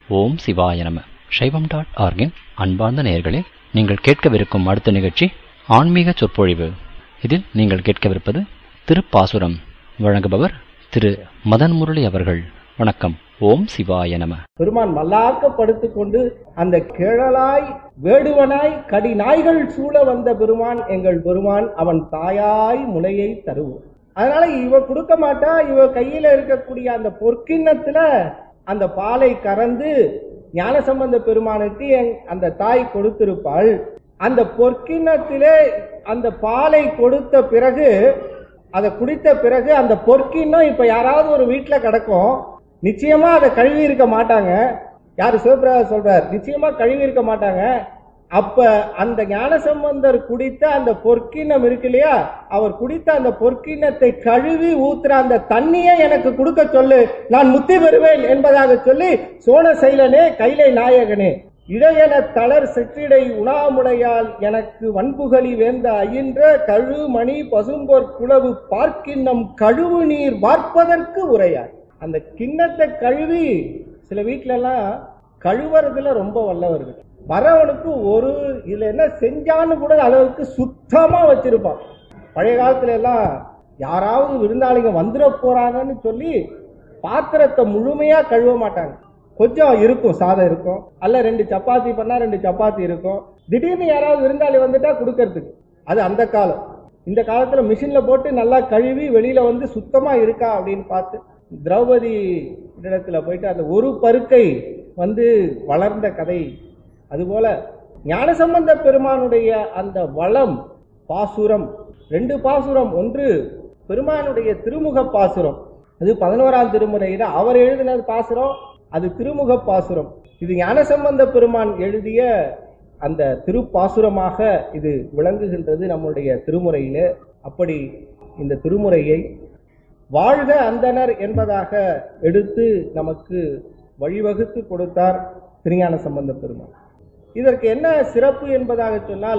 ஓம் சிவாய நம சைவம் டாட் ஆர்கின் அன்பார்ந்த நேயர்களே நீங்கள் கேட்கவிருக்கும் அடுத்த நிகழ்ச்சி ஆன்மீக சொற்பொழிவு இதில் நீங்கள் கேட்கவிருப்பது திருப்பாசுரம் வழங்குபவர் திரு மதன் முரளி அவர்கள் வணக்கம் ஓம் சிவாய நம பெருமான் மல்லாக்க படுத்துக் கொண்டு அந்த கிழலாய் வேடுவனாய் கடி நாய்கள் சூழ வந்த பெருமான் எங்கள் பெருமான் அவன் தாயாய் முலையை தருவோம் அதனால இவ கொடுக்க மாட்டா இவ கையில இருக்கக்கூடிய அந்த பொற்கிண்ணத்துல அந்த பாலை கறந்து ஞானசம்பந்த பெருமானுக்கு எங்- அந்த தாய் கொடுத்திருப்பாள் அந்த பொற்கிண்ணத்திலே அந்த பாலை கொடுத்த பிறகு அதை குடித்த பிறகு அந்த பொற்கிண்ணம் இப்ப யாராவது ஒரு வீட்டுல கிடக்கும் நிச்சயமா அதை கழுவி இருக்க மாட்டாங்க யாரு சிவபிரகாஷ் சொல்றார் நிச்சயமா கழுவி இருக்க மாட்டாங்க அப்ப அந்த ஞானசம்பந்தர் குடித்த அந்த பொற்கிண்ணம் இருக்கு இல்லையா அவர் குடித்த அந்த பொற்கிண்ணத்தை கழுவி ஊத்துற அந்த தண்ணியை எனக்கு கொடுக்க சொல்லு நான் முத்தி பெறுவேன் என்பதாக சொல்லி சோழசைலனே கைலை நாயகனே இடையன தளர் செற்றிடை உணாமுடையால் எனக்கு வன்புகலி வேந்த அயின்ற கழு மணி பசும்பொற் குளவு பார்க்கின்னம் கழுவு நீர் வார்ப்பதற்கு உரையார் அந்த கிண்ணத்தை கழுவி சில வீட்ல எல்லாம் கழுவுறதுல ரொம்ப வல்லவர்கள் வரவனுக்கு ஒரு இதுல என்ன செஞ்சான்னு கூட அளவுக்கு சுத்தமா வச்சிருப்பான் பழைய காலத்துல எல்லாம் யாராவது விருந்தாளிங்க வந்துட போறாங்கன்னு சொல்லி பாத்திரத்தை முழுமையா கழுவ மாட்டாங்க கொஞ்சம் இருக்கும் சாதம் இருக்கும் அல்ல ரெண்டு சப்பாத்தி பண்ணா ரெண்டு சப்பாத்தி இருக்கும் திடீர்னு யாராவது விருந்தாளி வந்துட்டா கொடுக்கறதுக்கு அது அந்த காலம் இந்த காலத்துல மிஷின்ல போட்டு நல்லா கழுவி வெளியில வந்து சுத்தமா இருக்கா அப்படின்னு பார்த்து திரௌபதி இடத்துல போயிட்டு அந்த ஒரு பருக்கை வந்து வளர்ந்த கதை அதுபோல ஞானசம்பந்த பெருமானுடைய அந்த வளம் பாசுரம் ரெண்டு பாசுரம் ஒன்று பெருமானுடைய திருமுக பாசுரம் அது பதினோராம் திருமுறையில அவர் எழுதினது பாசுரம் அது திருமுக பாசுரம் இது ஞானசம்பந்த பெருமான் எழுதிய அந்த திருப்பாசுரமாக இது விளங்குகின்றது நம்முடைய திருமுறையிலே அப்படி இந்த திருமுறையை வாழ்க அந்தனர் என்பதாக எடுத்து நமக்கு வழிவகுத்து கொடுத்தார் திருஞான சம்பந்த பெருமான் இதற்கு என்ன சிறப்பு என்பதாக சொன்னால்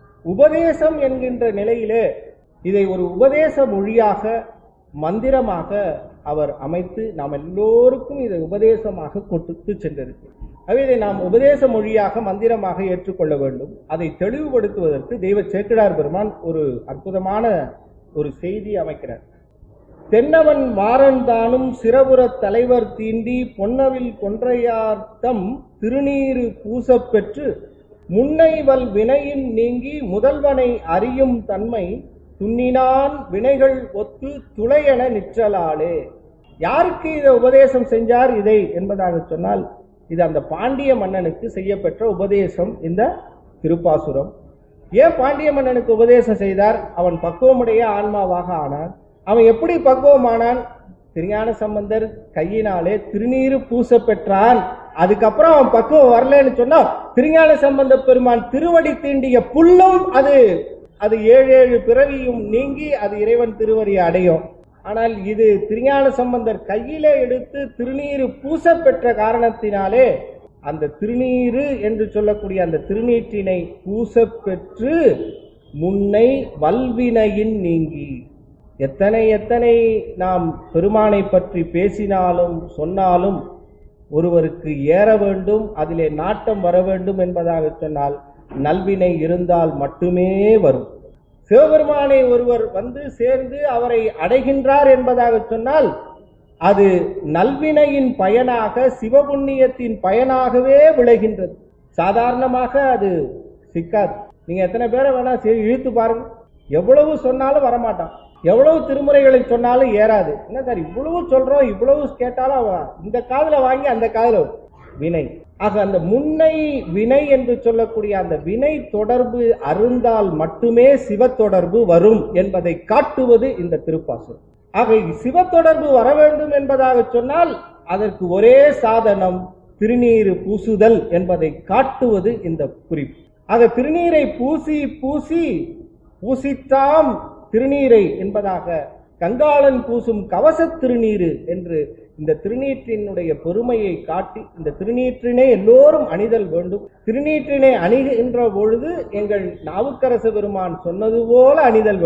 உபதேசம் என்கின்ற நிலையிலே இதை ஒரு உபதேச மொழியாக மந்திரமாக அவர் அமைத்து நாம் எல்லோருக்கும் இதை உபதேசமாக கொடுத்து சென்றிருக்கு ஆகவே இதை நாம் உபதேச மொழியாக மந்திரமாக ஏற்றுக்கொள்ள வேண்டும் அதை தெளிவுபடுத்துவதற்கு தெய்வ சேக்கிடார் பெருமான் ஒரு அற்புதமான ஒரு செய்தி அமைக்கிறார் தென்னவன் மாறன் தானும் சிறபுறத் தலைவர் தீண்டி பொன்னவில் கொன்றையார்த்தம் திருநீறு பூசப் பெற்று முன்னைவல் வினையின் நீங்கி முதல்வனை அறியும் தன்மை துண்ணினான் வினைகள் ஒத்து துளையென நிற்றலாலே யாருக்கு இதை உபதேசம் செஞ்சார் இதை என்பதாக சொன்னால் இது அந்த பாண்டிய மன்னனுக்கு செய்யப்பெற்ற உபதேசம் இந்த திருப்பாசுரம் ஏன் பாண்டிய மன்னனுக்கு உபதேசம் செய்தார் அவன் பக்குவமுடைய ஆன்மாவாக ஆனான் அவன் எப்படி பக்குவமானான் திருஞான சம்பந்தர் கையினாலே திருநீறு பூச பெற்றான் அதுக்கப்புறம் அவன் பக்குவம் வரலன்னு சொன்னா திருஞான சம்பந்த பெருமான் திருவடி தீண்டிய புல்லும் அது அது ஏழு ஏழு பிறவியும் நீங்கி அது இறைவன் திருவடியை அடையும் ஆனால் இது திருஞான சம்பந்தர் கையிலே எடுத்து திருநீறு பூச பெற்ற காரணத்தினாலே அந்த திருநீறு என்று சொல்லக்கூடிய அந்த திருநீற்றினை பூச பெற்று முன்னை வல்வினையின் நீங்கி எத்தனை எத்தனை நாம் பெருமானை பற்றி பேசினாலும் சொன்னாலும் ஒருவருக்கு ஏற வேண்டும் அதிலே நாட்டம் வர வேண்டும் என்பதாக சொன்னால் நல்வினை இருந்தால் மட்டுமே வரும் சிவபெருமானை ஒருவர் வந்து சேர்ந்து அவரை அடைகின்றார் என்பதாக சொன்னால் அது நல்வினையின் பயனாக சிவபுண்ணியத்தின் பயனாகவே விளைகின்றது சாதாரணமாக அது சிக்காது நீங்க எத்தனை பேரை வேணா சரி இழுத்து பாருங்க எவ்வளவு சொன்னாலும் வரமாட்டான் எவ்வளவு திருமுறைகளை சொன்னாலும் ஏறாது என்ன சார் இவ்வளவு சொல்றோம் இவ்வளவு கேட்டாலும் அவன் இந்த காதுல வாங்கி அந்த காதுல வரும். வினை ஆக அந்த முன்னை வினை என்று சொல்லக்கூடிய அந்த வினை தொடர்பு அருந்தால் மட்டுமே சிவ தொடர்பு வரும் என்பதை காட்டுவது இந்த திருப்பாசுரம் ஆக சிவ தொடர்பு வர வேண்டும் என்பதாக சொன்னால் அதற்கு ஒரே சாதனம் திருநீறு பூசுதல் என்பதை காட்டுவது இந்த குறிப்பு ஆக திருநீரை பூசி பூசி பூசித்தாம் திருநீரை என்பதாக கங்காளன் பூசும் கவசத் திருநீரு என்று இந்த திருநீற்றினுடைய பெருமையை காட்டி இந்த திருநீற்றினை எல்லோரும் அணிதல் வேண்டும் திருநீற்றினை அணிகின்ற பொழுது எங்கள் நாவுக்கரசு பெருமான் சொன்னது போல அணிதல் வேண்டும்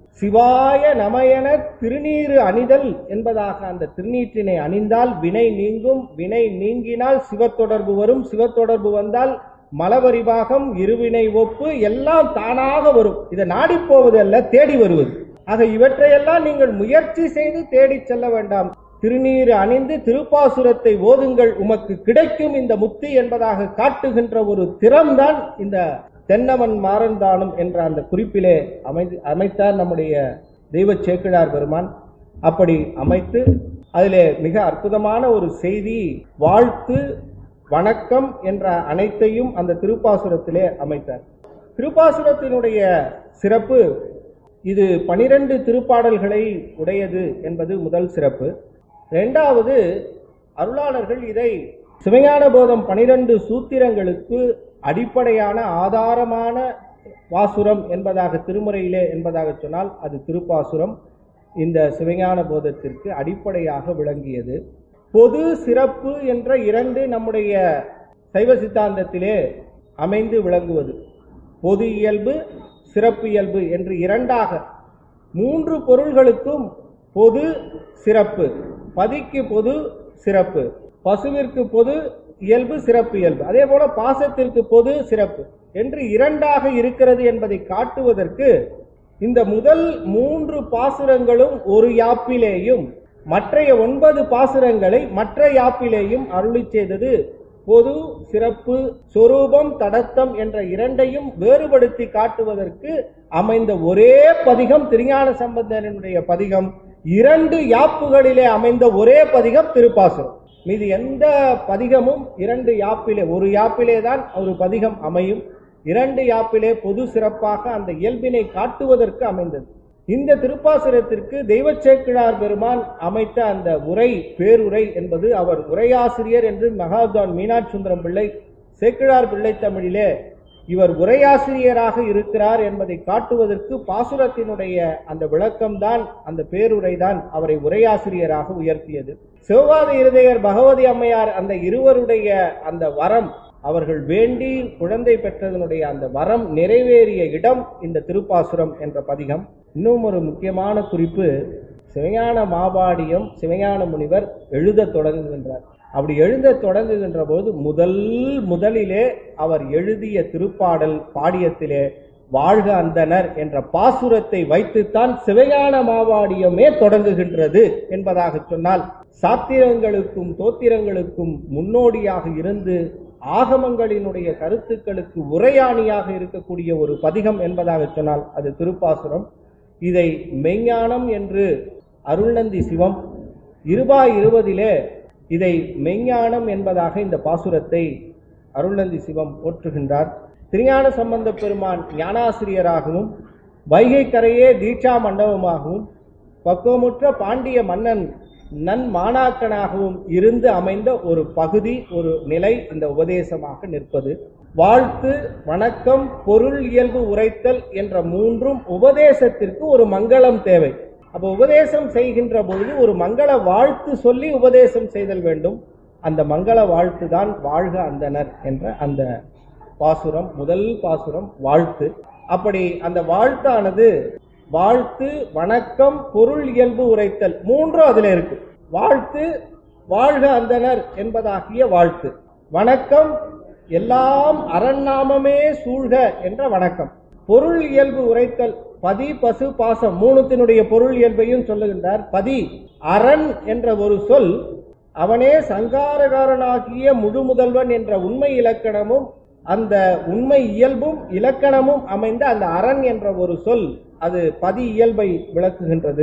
சிவாய நமயன திருநீறு அணிதல் என்பதாக அந்த திருநீற்றினை அணிந்தால் வினை நீங்கும் வினை நீங்கினால் சிவத்தொடர்பு வரும் சிவத்தொடர்பு வந்தால் மலபரிபாகம் இருவினை ஒப்பு எல்லாம் தானாக வரும் இதை நாடி போவதல்ல தேடி வருவது ஆக இவற்றையெல்லாம் நீங்கள் முயற்சி செய்து தேடிச் செல்ல வேண்டாம் திருநீறு அணிந்து திருப்பாசுரத்தை ஓதுங்கள் உமக்கு கிடைக்கும் இந்த முக்தி என்பதாக காட்டுகின்ற ஒரு திறம்தான் இந்த தென்னவன் மாறன்தானும் என்ற அந்த குறிப்பிலே அமைந்து அமைத்தார் நம்முடைய தெய்வ சேக்கிழார் பெருமான் அப்படி அமைத்து அதிலே மிக அற்புதமான ஒரு செய்தி வாழ்த்து வணக்கம் என்ற அனைத்தையும் அந்த திருப்பாசுரத்திலே அமைத்தார் திருப்பாசுரத்தினுடைய சிறப்பு இது பனிரெண்டு திருப்பாடல்களை உடையது என்பது முதல் சிறப்பு இரண்டாவது அருளாளர்கள் இதை சிவஞான போதம் பனிரெண்டு சூத்திரங்களுக்கு அடிப்படையான ஆதாரமான பாசுரம் என்பதாக திருமுறையிலே என்பதாக சொன்னால் அது திருப்பாசுரம் இந்த சிவஞான போதத்திற்கு அடிப்படையாக விளங்கியது பொது சிறப்பு என்ற இரண்டு நம்முடைய சைவ சித்தாந்தத்திலே அமைந்து விளங்குவது பொது இயல்பு சிறப்பு இயல்பு என்று இரண்டாக மூன்று பொருள்களுக்கும் பொது சிறப்பு பதிக்கு பொது சிறப்பு பசுவிற்கு பொது இயல்பு சிறப்பு இயல்பு அதே போல பாசத்திற்கு பொது சிறப்பு என்று இரண்டாக இருக்கிறது என்பதை காட்டுவதற்கு இந்த முதல் மூன்று பாசுரங்களும் ஒரு யாப்பிலேயும் மற்றைய ஒன்பது பாசுரங்களை மற்ற யாப்பிலேயும் அருளி செய்தது பொது சிறப்பு சொரூபம் தடத்தம் என்ற இரண்டையும் வேறுபடுத்தி காட்டுவதற்கு அமைந்த ஒரே பதிகம் திருஞான சம்பந்தனுடைய பதிகம் இரண்டு யாப்புகளிலே அமைந்த ஒரே பதிகம் திருப்பாசுரம் மீது எந்த பதிகமும் இரண்டு யாப்பிலே ஒரு யாப்பிலே தான் ஒரு பதிகம் அமையும் இரண்டு யாப்பிலே பொது சிறப்பாக அந்த இயல்பினை காட்டுவதற்கு அமைந்தது இந்த திருப்பாசுரத்திற்கு தெய்வ சேக்கிழார் பெருமான் அமைத்த அந்த உரை பேருரை என்பது அவர் உரையாசிரியர் என்று மகாத்வான் மீனாட்சி சுந்தரம் பிள்ளை சேக்கிழார் பிள்ளை தமிழிலே இவர் உரையாசிரியராக இருக்கிறார் என்பதை காட்டுவதற்கு பாசுரத்தினுடைய அந்த விளக்கம்தான் அந்த பேருரை தான் அவரை உரையாசிரியராக உயர்த்தியது சிவபாத இருதயர் பகவதி அம்மையார் அந்த இருவருடைய அந்த வரம் அவர்கள் வேண்டி குழந்தை பெற்றதனுடைய அந்த வரம் நிறைவேறிய இடம் இந்த திருப்பாசுரம் என்ற பதிகம் இன்னும் ஒரு முக்கியமான குறிப்பு சிவஞான மாபாடியம் சிவஞான முனிவர் எழுத தொடங்குகின்றார் அப்படி எழுத தொடங்குகின்ற போது முதல் முதலிலே அவர் எழுதிய திருப்பாடல் பாடியத்திலே வாழ்க அந்தனர் என்ற பாசுரத்தை வைத்துத்தான் சிவஞான மாவாடியமே தொடங்குகின்றது என்பதாக சொன்னால் சாத்திரங்களுக்கும் தோத்திரங்களுக்கும் முன்னோடியாக இருந்து ஆகமங்களினுடைய கருத்துக்களுக்கு உரையாணியாக இருக்கக்கூடிய ஒரு பதிகம் என்பதாக சொன்னால் அது திருப்பாசுரம் இதை மெய்ஞானம் என்று அருள்நந்தி சிவம் இருபாய் இருபதிலே இதை மெய்ஞானம் என்பதாக இந்த பாசுரத்தை அருள்நந்தி சிவம் போற்றுகின்றார் திருஞான சம்பந்த பெருமான் ஞானாசிரியராகவும் வைகை கரையே தீட்சா மண்டபமாகவும் பக்குவமுற்ற பாண்டிய மன்னன் நன் மாணாக்கனாகவும் இருந்து அமைந்த ஒரு பகுதி ஒரு நிலை இந்த உபதேசமாக நிற்பது வாழ்த்து வணக்கம் பொருள் இயல்பு உரைத்தல் என்ற மூன்றும் உபதேசத்திற்கு ஒரு மங்களம் தேவை அப்ப உபதேசம் செய்கின்ற பொழுது ஒரு மங்கள வாழ்த்து சொல்லி உபதேசம் செய்தல் வேண்டும் அந்த மங்கள வாழ்த்து தான் வாழ்க அந்தனர் என்ற அந்த பாசுரம் முதல் பாசுரம் வாழ்த்து அப்படி அந்த வாழ்த்தானது வாழ்த்து வணக்கம் பொருள் இயல்பு உரைத்தல் மூன்றும் அதுல இருக்கு வாழ்த்து வாழ்க அந்தனர் என்பதாகிய வாழ்த்து வணக்கம் எல்லாம் அரண்நாமமே சூழ்க என்ற வணக்கம் பொருள் இயல்பு உரைத்தல் பதி பசு பாசம் மூணுத்தினுடைய பொருள் இயல்பையும் சொல்லுகின்றார் பதி அரண் என்ற ஒரு சொல் அவனே சங்காரகாரனாகிய முழு முதல்வன் என்ற உண்மை இலக்கணமும் அந்த உண்மை இயல்பும் இலக்கணமும் அமைந்த அந்த அரண் என்ற ஒரு சொல் அது பதி இயல்பை விளக்குகின்றது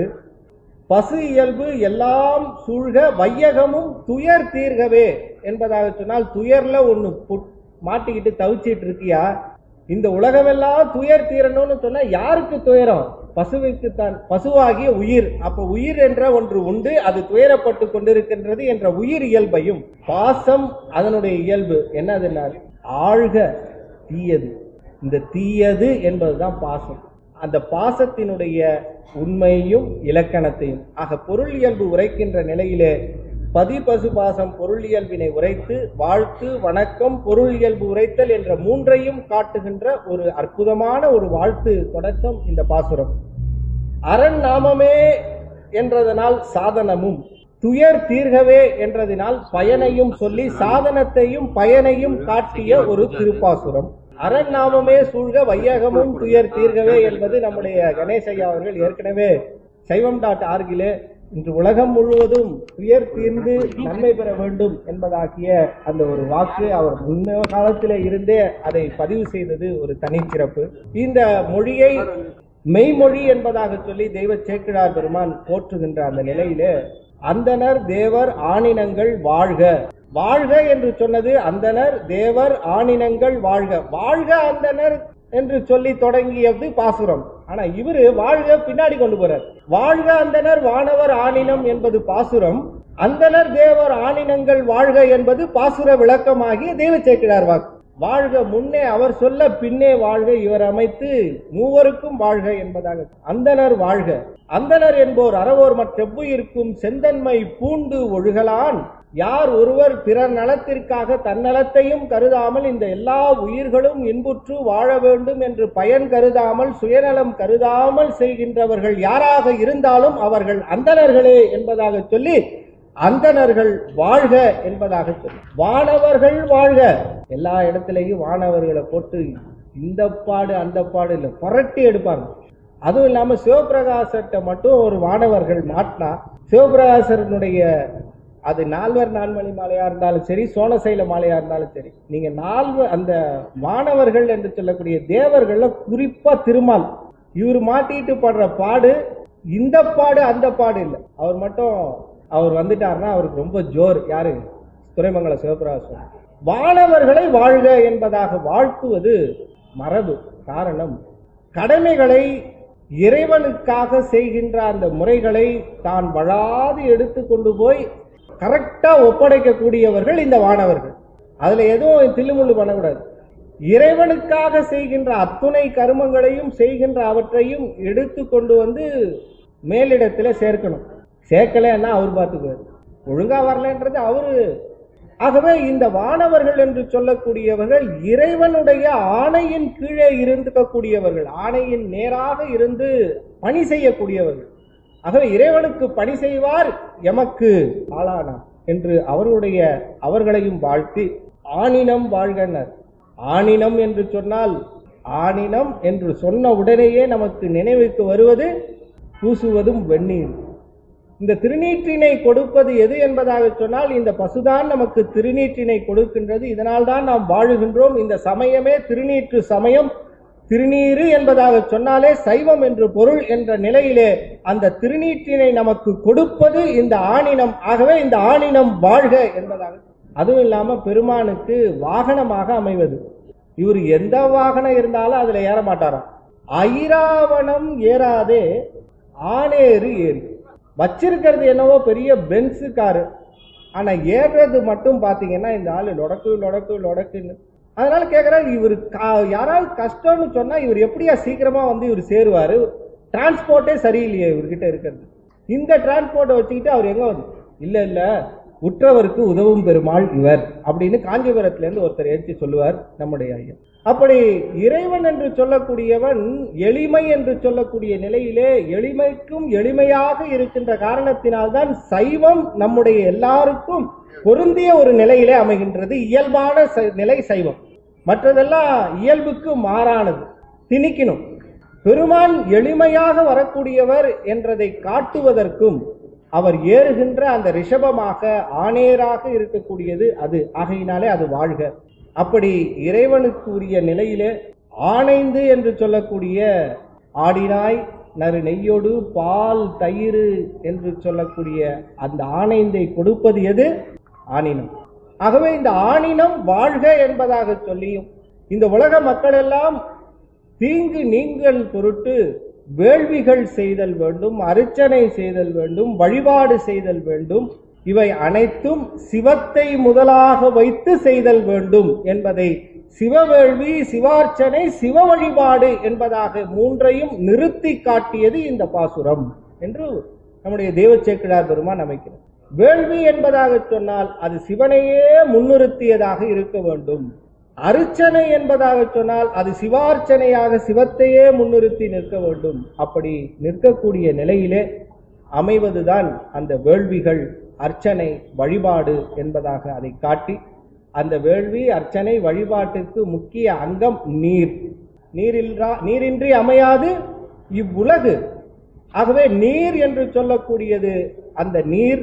பசு இயல்பு எல்லாம் சூழ்க வையகமும் துயர் தீர்கவே என்பதாக சொன்னால் துயர்ல ஒண்ணு புட்- மாட்டிக்கிட்டு தவிச்சிட்டு இருக்கியா இந்த உலகமெல்லாம் துயர் தீரணும்னு சொன்னா யாருக்கு துயரம் பசுவுக்கு தான் பசுவாகிய உயிர் அப்ப உயிர் என்ற ஒன்று உண்டு அது துயரப்பட்டு கொண்டிருக்கின்றது என்ற உயிர் இயல்பையும் பாசம் அதனுடைய இயல்பு என்னதுன்னா ஆழ்க தீயது இந்த தீயது என்பதுதான் பாசம் அந்த பாசத்தினுடைய உண்மையையும் இலக்கணத்தையும் ஆக பொருள் இயல்பு உரைக்கின்ற நிலையிலே பதி பசு பாசம் பொருள் இயல்பினை உரைத்து வாழ்த்து வணக்கம் பொருள் இயல்பு உரைத்தல் என்ற மூன்றையும் காட்டுகின்ற ஒரு அற்புதமான ஒரு வாழ்த்து தொடக்கம் இந்த பாசுரம் அரண் நாமமே என்றதனால் சாதனமும் துயர் தீர்கவே என்றதினால் பயனையும் சொல்லி சாதனத்தையும் பயனையும் காட்டிய ஒரு திருப்பாசுரம் அரண் நாமமே சூழ்க வையகமும் துயர் தீர்கவே என்பது நம்முடைய கணேசையா அவர்கள் ஏற்கனவே சைவம் டாட் ஆர்கிலே இன்று உலகம் முழுவதும் துயர் தீர்ந்து நன்மை பெற வேண்டும் என்பதாகிய அந்த ஒரு வாக்கு அவர் முன்ன காலத்திலே இருந்தே அதை பதிவு செய்தது ஒரு தனிச்சிறப்பு இந்த மொழியை மெய்மொழி என்பதாக சொல்லி தெய்வ சேக்கிழார் பெருமான் போற்றுகின்ற அந்த நிலையிலே அந்தனர் தேவர் ஆணினங்கள் வாழ்க வாழ்க என்று சொன்னது அந்தனர் தேவர் ஆணினங்கள் வாழ்க வாழ்க அந்தனர் என்று சொல்லி தொடங்கியது பாசுரம் ஆனா இவரு வாழ்க பின்னாடி கொண்டு போறார் வாழ்க அந்தனர் வானவர் ஆணினம் என்பது பாசுரம் அந்தனர் தேவர் ஆணினங்கள் வாழ்க என்பது பாசுர விளக்கமாகிய தெய்வ சேக்கிழார் வாக்கு வாழ்க முன்னே அவர் சொல்ல பின்னே வாழ்க இவர் அமைத்து மூவருக்கும் வாழ்க என்பதாக அந்தனர் வாழ்க அந்தனர் என்போர் அறவோர் மற்றெவ்வுயிருக்கும் செந்தன்மை பூண்டு ஒழுகலான் யார் ஒருவர் பிறர் நலத்திற்காக தன்னலத்தையும் கருதாமல் இந்த எல்லா உயிர்களும் இன்புற்று வாழ வேண்டும் என்று பயன் கருதாமல் சுயநலம் கருதாமல் செய்கின்றவர்கள் யாராக இருந்தாலும் அவர்கள் அந்தணர்களே என்பதாக சொல்லி அந்தணர்கள் வாழ்க என்பதாக சொல்லி வானவர்கள் வாழ்க எல்லா இடத்திலையும் வானவர்களை போட்டு இந்த பாடு அந்த பாடு இல்லை புரட்டி எடுப்பாங்க அதுவும் இல்லாம சிவபிரகாசத்தை மட்டும் ஒரு வானவர்கள் மாட்டினா சிவபிரகாசரனுடைய அது நால்வர் நான்மணி மாலையா இருந்தாலும் சரி சோனசைல மாலையா இருந்தாலும் சரி நீங்க நால்வர் அந்த வானவர்கள் என்று சொல்லக்கூடிய தேவர்கள்ல குறிப்பா திருமால் இவர் மாட்டிட்டு படுற பாடு இந்த பாடு அந்த பாடு இல்லை அவர் மட்டும் அவர் வந்துட்டாருன்னா அவருக்கு ரொம்ப ஜோர் யாரு துறைமங்கல சிவபிரகாசம் வானவர்களை வாழ்க என்பதாக வாழ்த்துவது மரபு காரணம் கடமைகளை இறைவனுக்காக செய்கின்ற அந்த முறைகளை தான் வழாது எடுத்து கொண்டு போய் கரெக்டா ஒப்படைக்கக்கூடியவர்கள் இந்த வானவர்கள் அதுல எதுவும் தில்லுமுள்ளு பண்ணக்கூடாது இறைவனுக்காக செய்கின்ற அத்துணை கருமங்களையும் செய்கின்ற அவற்றையும் எடுத்து கொண்டு வந்து மேலிடத்துல சேர்க்கணும் சேர்க்கலன்னா அவர் பார்த்துக்குவார் ஒழுங்கா வரலன்றது அவரு ஆகவே இந்த வானவர்கள் என்று சொல்லக்கூடியவர்கள் இறைவனுடைய ஆணையின் கீழே இருந்துக்கக்கூடியவர்கள் ஆணையின் நேராக இருந்து பணி செய்யக்கூடியவர்கள் ஆகவே இறைவனுக்கு பணி செய்வார் எமக்கு ஆளானார் என்று அவர்களுடைய அவர்களையும் வாழ்த்தி ஆணினம் வாழ்கனர் ஆணினம் என்று சொன்னால் ஆணினம் என்று சொன்ன உடனேயே நமக்கு நினைவுக்கு வருவது பூசுவதும் வெந்நீர் இந்த திருநீற்றினை கொடுப்பது எது என்பதாக சொன்னால் இந்த பசுதான் நமக்கு திருநீற்றினை கொடுக்கின்றது இதனால் தான் நாம் வாழுகின்றோம் இந்த சமயமே திருநீற்று சமயம் திருநீறு என்பதாக சொன்னாலே சைவம் என்று பொருள் என்ற நிலையிலே அந்த திருநீற்றினை நமக்கு கொடுப்பது இந்த ஆணினம் ஆகவே இந்த ஆணினம் வாழ்க என்பதாக அதுவும் இல்லாம பெருமானுக்கு வாகனமாக அமைவது இவர் எந்த வாகனம் இருந்தாலும் அதுல ஏற மாட்டாராம் ஐராவணம் ஏறாதே ஆனேறு ஏறி வச்சிருக்கிறது என்னவோ பெரிய பென்ஸு காரு ஆனா ஏறுறது மட்டும் பாத்தீங்கன்னா இந்த ஆளு லொடக்கு லொடக்கு லொடக்குன்னு அதனால கேக்குறாரு இவர் யாராவது கஷ்டம்னு சொன்னா இவர் எப்படியா சீக்கிரமா வந்து இவர் சேருவாரு டிரான்ஸ்போர்ட்டே சரியில்லையே இவர்கிட்ட இருக்கிறது இந்த டிரான்ஸ்போர்ட்டை வச்சுக்கிட்டு அவர் எங்க வந்து இல்ல இல்ல உற்றவருக்கு உதவும் பெருமாள் இவர் அப்படின்னு காஞ்சிபுரத்துல இருந்து ஒருத்தர் எடுத்து சொல்லுவார் நம்முடைய ஐயா அப்படி இறைவன் என்று சொல்லக்கூடியவன் எளிமை என்று சொல்லக்கூடிய நிலையிலே எளிமைக்கும் எளிமையாக இருக்கின்ற காரணத்தினால்தான் சைவம் நம்முடைய எல்லாருக்கும் பொருந்திய ஒரு நிலையிலே அமைகின்றது இயல்பான ச- நிலை சைவம் மற்றதெல்லாம் இயல்புக்கு மாறானது திணிக்கணும் பெருமான் எளிமையாக வரக்கூடியவர் என்றதை காட்டுவதற்கும் அவர் ஏறுகின்ற அந்த ரிஷபமாக ஆணேராக இருக்கக்கூடியது அது ஆகையினாலே அது வாழ்க அப்படி இறைவனுக்கு உரிய நிலையிலே ஆணைந்து என்று சொல்லக்கூடிய ஆடினாய் நறு நெய்யோடு பால் தயிர் என்று சொல்லக்கூடிய அந்த ஆணைந்தை கொடுப்பது எது ஆணினம் ஆகவே இந்த ஆணினம் வாழ்க என்பதாக சொல்லியும் இந்த உலக மக்கள் எல்லாம் தீங்கு நீங்கள் பொருட்டு வேள்விகள் செய்தல் வேண்டும் அர்ச்சனை செய்தல் வேண்டும் வழிபாடு செய்தல் வேண்டும் இவை அனைத்தும் சிவத்தை முதலாக வைத்து செய்தல் வேண்டும் என்பதை சிவவேள்வி சிவார்ச்சனை சிவ வழிபாடு என்பதாக மூன்றையும் நிறுத்தி காட்டியது இந்த பாசுரம் என்று நம்முடைய தேவச்சேக்கிழார் பெருமான் அமைக்கிறார் வேள்வி என்பதாக சொன்னால் அது சிவனையே முன்னிறுத்தியதாக இருக்க வேண்டும் அர்ச்சனை என்பதாக சொன்னால் அது சிவார்ச்சனையாக சிவத்தையே முன்னிறுத்தி நிற்க வேண்டும் அப்படி நிற்கக்கூடிய நிலையிலே அமைவதுதான் அந்த வேள்விகள் அர்ச்சனை வழிபாடு என்பதாக அதை காட்டி அந்த வேள்வி அர்ச்சனை வழிபாட்டிற்கு முக்கிய அங்கம் நீர் நீரில்லா நீரின்றி அமையாது இவ்வுலகு ஆகவே நீர் என்று சொல்லக்கூடியது அந்த நீர்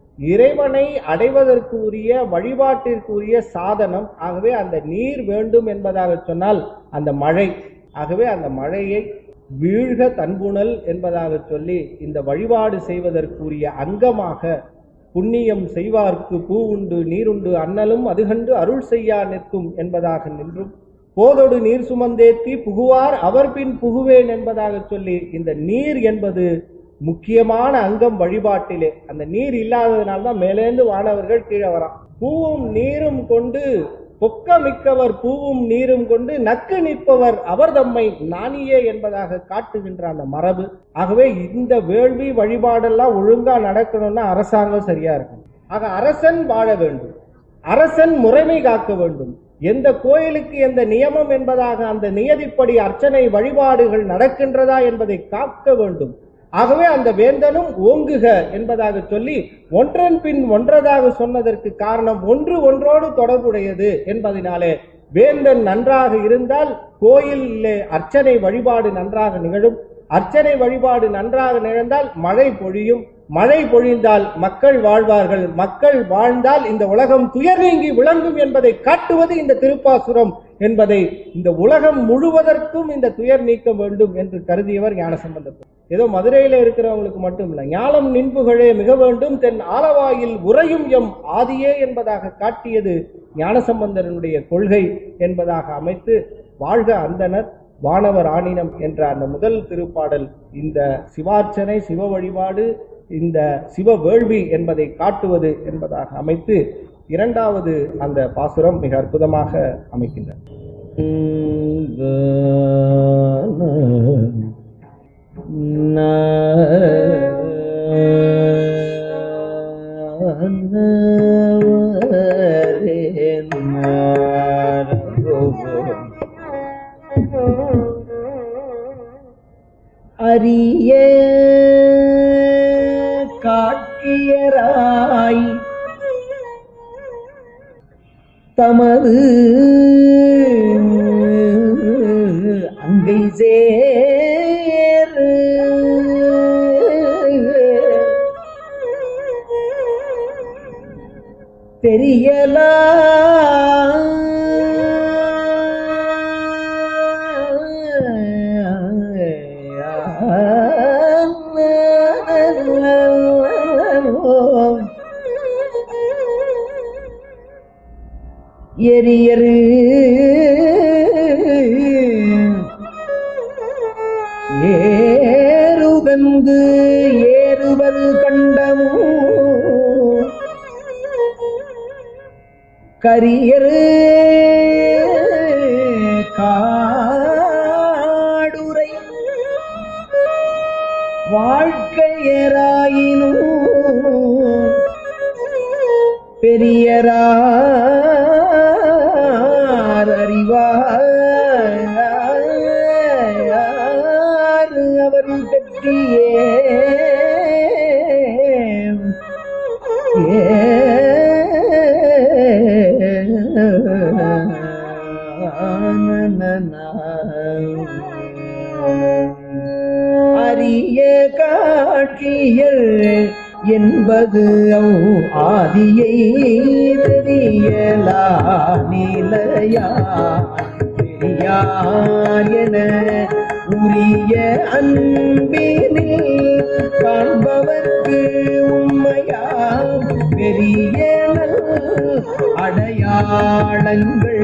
இறைவனை அடைவதற்கு உரிய வழிபாட்டிற்கு உரிய சாதனம் ஆகவே அந்த நீர் வேண்டும் என்பதாக சொன்னால் அந்த மழை ஆகவே அந்த மழையை வீழ்க தன்புணல் என்பதாக சொல்லி இந்த வழிபாடு செய்வதற்குரிய அங்கமாக புண்ணியம் செய்வார்க்கு பூ உண்டு நீருண்டு அண்ணலும் அதுகண்டு அருள் செய்யா நிற்கும் என்பதாக நின்றும் போதொடு நீர் சுமந்தேத்தி புகுவார் அவர் பின் புகுவேன் என்பதாக சொல்லி இந்த நீர் என்பது முக்கியமான அங்கம் வழிபாட்டிலே அந்த நீர் இல்லாததுனால்தான் மேலேந்து வானவர்கள் கீழே வரான் பூவும் நீரும் கொண்டு பொக்கமிக்கவர் பூவும் நீரும் கொண்டு நக்கு நிற்பவர் அவர் தம்மை நாணியே என்பதாக காட்டுகின்ற அந்த மரபு ஆகவே இந்த வேள்வி வழிபாடெல்லாம் ஒழுங்கா நடக்கணும்னா அரசாங்கம் சரியா இருக்கணும் ஆக அரசன் வாழ வேண்டும் அரசன் முறைமை காக்க வேண்டும் எந்த கோயிலுக்கு எந்த நியமம் என்பதாக அந்த நியதிப்படி அர்ச்சனை வழிபாடுகள் நடக்கின்றதா என்பதை காக்க வேண்டும் ஆகவே அந்த வேந்தனும் ஓங்குக என்பதாக சொல்லி ஒன்றன் பின் ஒன்றதாக சொன்னதற்கு காரணம் ஒன்று ஒன்றோடு தொடர்புடையது என்பதனாலே வேந்தன் நன்றாக இருந்தால் கோயிலிலே அர்ச்சனை வழிபாடு நன்றாக நிகழும் அர்ச்சனை வழிபாடு நன்றாக நிகழ்ந்தால் மழை பொழியும் மழை பொழிந்தால் மக்கள் வாழ்வார்கள் மக்கள் வாழ்ந்தால் இந்த உலகம் துயர் நீங்கி விளங்கும் என்பதை காட்டுவது இந்த திருப்பாசுரம் என்பதை இந்த உலகம் முழுவதற்கும் இந்த துயர் நீக்க வேண்டும் என்று கருதியவர் ஞானசம்பந்தர் ஏதோ மதுரையில இருக்கிறவங்களுக்கு மட்டும் இல்ல ஞானம் நின்புகளே மிக வேண்டும் தென் ஆலவாயில் உறையும் எம் ஆதியே என்பதாக காட்டியது ஞானசம்பந்தரனுடைய கொள்கை என்பதாக அமைத்து வாழ்க அந்தனர் வானவர் ஆணினம் என்ற அந்த முதல் திருப்பாடல் இந்த சிவார்ச்சனை சிவ வழிபாடு இந்த சிவ வேள்வி என்பதை காட்டுவது என்பதாக அமைத்து இரண்டாவது அந்த பாசுரம் மிக அற்புதமாக அமைக்கின்றது அரிய காட்கியராய் தமது அங்கை சேர் தெரியலா எரியரு ஏறுகந்து ஏறுவது கண்டமோ கரியரு காடுரை வாழ்க்கையராயினும் பெரியரார் அறிவார் அவர் பற்றியே அரிய காட்சியர் என்பது அவ் ஆதியை தெரியலா நிலையா பெரியார் என உரிய அன்பினில் காண்பவர்க்கு உண்மையா பெரிய நல் அடையாளங்கள்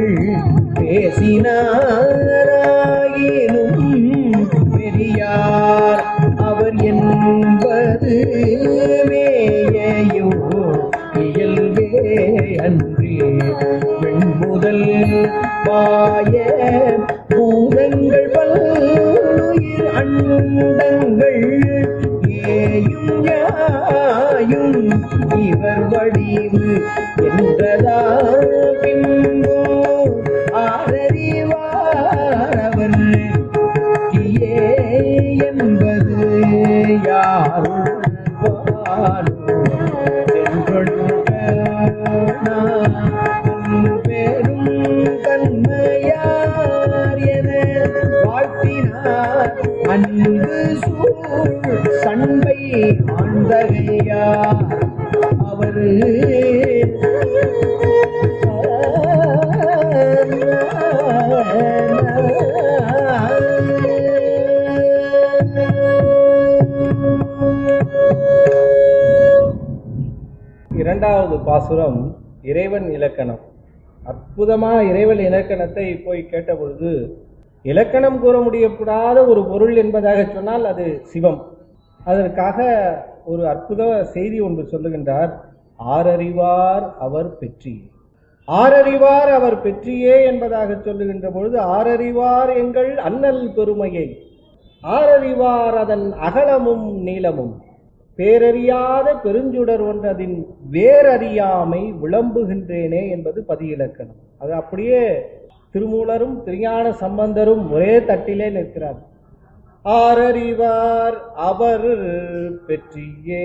பேசினாராயினும் பெரியார் அவர் என்பது மேயையோ இயல்பே அன்றி வெண்முதல் பாய பூதங்கள் பல்லுயிர் அண்டங்கள் ஏயும் யாயும் இவர் வடிவு என்றதா பின்போ பாசுரம் இறைவன் இலக்கணம் அற்புதமா இறைவன் இலக்கணத்தை போய் கேட்ட பொழுது இலக்கணம் கூற முடியக்கூடாத ஒரு பொருள் என்பதாக சொன்னால் அது சிவம் அதற்காக ஒரு அற்புத செய்தி ஒன்று சொல்லுகின்றார் ஆரறிவார் அவர் பெற்றியே ஆரறிவார் அவர் பெற்றியே என்பதாக சொல்லுகின்ற பொழுது ஆரறிவார் எங்கள் அண்ணல் பெருமையை ஆரறிவார் அதன் அகலமும் நீளமும் பேரறியாத பெருஞ்சுடர் ஒன்றதின் வேரறியாமை விளம்புகின்றேனே என்பது பதியிலக்கணம் அது அப்படியே திருமூலரும் திருஞான சம்பந்தரும் ஒரே தட்டிலே நிற்கிறார் ஆரறிவார் அவர் பெற்றியே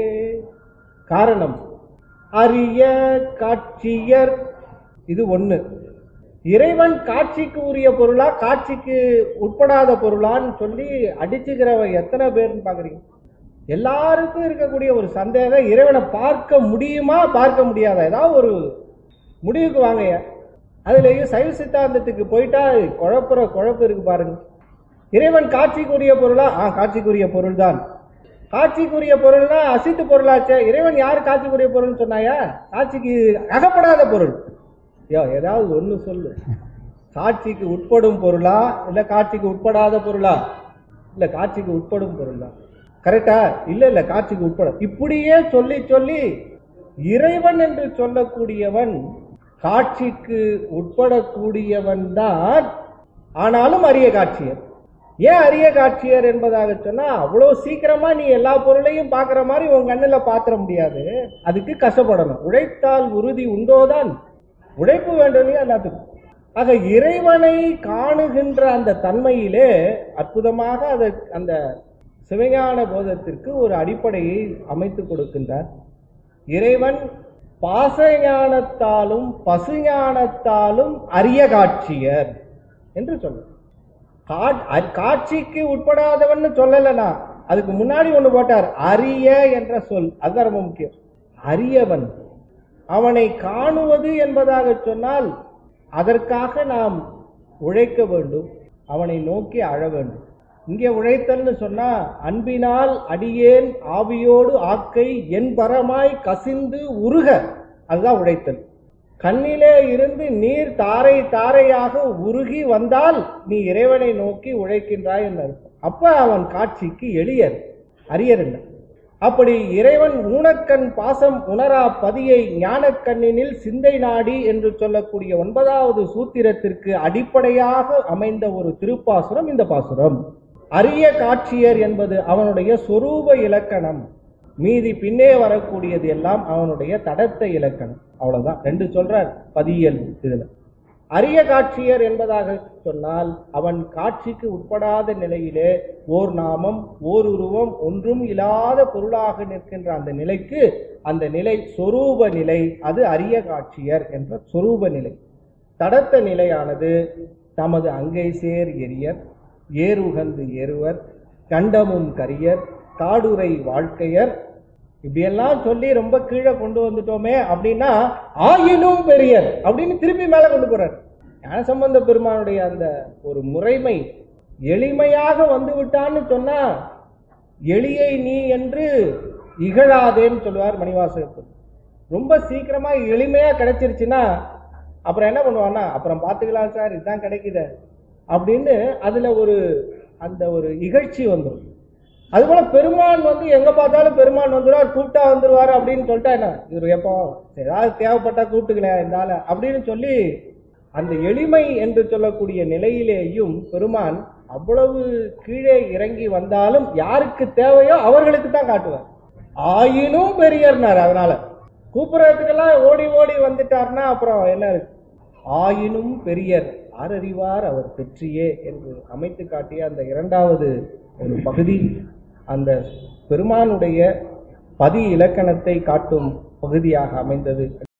காரணம் அரிய காட்சியர் இது ஒண்ணு இறைவன் காட்சிக்கு உரிய பொருளா காட்சிக்கு உட்படாத பொருளான்னு சொல்லி அடிச்சுக்கிறவ எத்தனை பேர்னு பாக்குறீங்க எல்லாருக்கும் இருக்கக்கூடிய ஒரு சந்தேகம் இறைவனை பார்க்க முடியுமா பார்க்க முடியாதா ஏதாவது ஒரு முடிவுக்கு வாங்கய்யா அதுலயும் சைவ சித்தாந்தத்துக்கு போயிட்டா குழப்புற குழப்பு இருக்கு பாருங்க இறைவன் காட்சிக்குரிய பொருளா ஆ காட்சிக்குரிய பொருள் தான் காட்சிக்குரிய பொருள்னா அசித்து பொருளாச்சே இறைவன் யார் காட்சிக்குரிய பொருள்னு சொன்னாயா காட்சிக்கு அகப்படாத பொருள் யோ ஏதாவது ஒண்ணு சொல்லு காட்சிக்கு உட்படும் பொருளா இல்ல காட்சிக்கு உட்படாத பொருளா இல்ல காட்சிக்கு உட்படும் பொருள் தான் கரெக்டா இல்ல இல்ல காட்சிக்கு உட்பட இப்படியே சொல்லி சொல்லி இறைவன் என்று சொல்லக்கூடியவன் காட்சிக்கு உட்படக்கூடியவன் தான் ஆனாலும் அரிய காட்சியர் ஏன் அரிய காட்சியர் என்பதாக சொன்னா அவ்வளவு சீக்கிரமா நீ எல்லா பொருளையும் பார்க்கிற மாதிரி உன் கண்ணுல பாத்திர முடியாது அதுக்கு கஷ்டப்படணும் உழைத்தால் உறுதி உண்டோதான் உழைப்பு வேண்டும் இல்லையா எல்லாத்துக்கும் ஆக இறைவனை காணுகின்ற அந்த தன்மையிலே அற்புதமாக அதை அந்த சிவஞான போதத்திற்கு ஒரு அடிப்படையை அமைத்து கொடுக்கின்றார் இறைவன் பாசஞானத்தாலும் பசுஞானத்தாலும் அரிய காட்சியர் என்று சொல்ல காட்சிக்கு உட்படாதவன் சொல்லலனா அதுக்கு முன்னாடி ஒண்ணு போட்டார் அரிய என்ற சொல் அதுதான் ரொம்ப முக்கியம் அரியவன் அவனை காணுவது என்பதாக சொன்னால் அதற்காக நாம் உழைக்க வேண்டும் அவனை நோக்கி அழ வேண்டும் இங்கே உழைத்தல்னு சொன்னா அன்பினால் அடியேன் ஆவியோடு ஆக்கை என் பரமாய் கசிந்து உருக அதுதான் உழைத்தல் கண்ணிலே இருந்து நீர் தாரை தாரையாக உருகி வந்தால் நீ இறைவனை நோக்கி உழைக்கின்றாய் என்று அர்த்தம் அப்ப அவன் காட்சிக்கு எளியர் அரியர் இல்லை அப்படி இறைவன் ஊனக்கண் பாசம் உணரா பதியை ஞானக்கண்ணினில் சிந்தை நாடி என்று சொல்லக்கூடிய ஒன்பதாவது சூத்திரத்திற்கு அடிப்படையாக அமைந்த ஒரு திருப்பாசுரம் இந்த பாசுரம் அரிய காட்சியர் என்பது அவனுடைய சொரூப இலக்கணம் மீதி பின்னே வரக்கூடியது எல்லாம் அவனுடைய தடத்த இலக்கணம் அவ்வளவுதான் ரெண்டு சொல்றார் பதியல் இதுல அரிய காட்சியர் என்பதாக சொன்னால் அவன் காட்சிக்கு உட்படாத நிலையிலே ஓர் நாமம் ஓர் உருவம் ஒன்றும் இல்லாத பொருளாக நிற்கின்ற அந்த நிலைக்கு அந்த நிலை சொரூப நிலை அது அரிய காட்சியர் என்ற சொரூப நிலை தடத்த நிலையானது தமது அங்கை சேர் எரியர் ஏறுகந்து ஏறுவர் கண்டமும் கரியர் காடுரை வாழ்க்கையர் இப்படியெல்லாம் சொல்லி ரொம்ப கீழே கொண்டு வந்துட்டோமே அப்படின்னா ஆயினும் பெரியர் அப்படின்னு திருப்பி மேல கொண்டு போறார் ஞானசம்பந்த பெருமானுடைய அந்த ஒரு முறைமை எளிமையாக வந்து விட்டான்னு சொன்னா எளியை நீ என்று இகழாதேன்னு சொல்லுவார் மணிவாசகத்தில் ரொம்ப சீக்கிரமா எளிமையா கிடைச்சிருச்சுன்னா அப்புறம் என்ன பண்ணுவான்னா அப்புறம் பார்த்துக்கலாம் சார் இதுதான் கிடைக்குது அப்படின்னு அதுல ஒரு அந்த ஒரு இகழ்ச்சி வந்துடும் அதுபோல பெருமான் வந்து எங்க பார்த்தாலும் பெருமான் வந்துருவார் கூப்பிட்டா வந்துருவாரு அப்படின்னு சொல்லிட்டா என்ன இவர் எப்போ ஏதாவது தேவைப்பட்டா கூப்பிட்டுக்கல இருந்தால அப்படின்னு சொல்லி அந்த எளிமை என்று சொல்லக்கூடிய நிலையிலேயும் பெருமான் அவ்வளவு கீழே இறங்கி வந்தாலும் யாருக்கு தேவையோ அவர்களுக்கு தான் காட்டுவார் ஆயினும் பெரியர்னார் அதனால கூப்பிடுறதுக்கெல்லாம் ஓடி ஓடி வந்துட்டார்னா அப்புறம் என்ன இருக்கு ஆயினும் பெரியர் ஆரறிவார் அவர் பெற்றியே என்று அமைத்து காட்டிய அந்த இரண்டாவது ஒரு பகுதி அந்த பெருமானுடைய பதி இலக்கணத்தை காட்டும் பகுதியாக அமைந்தது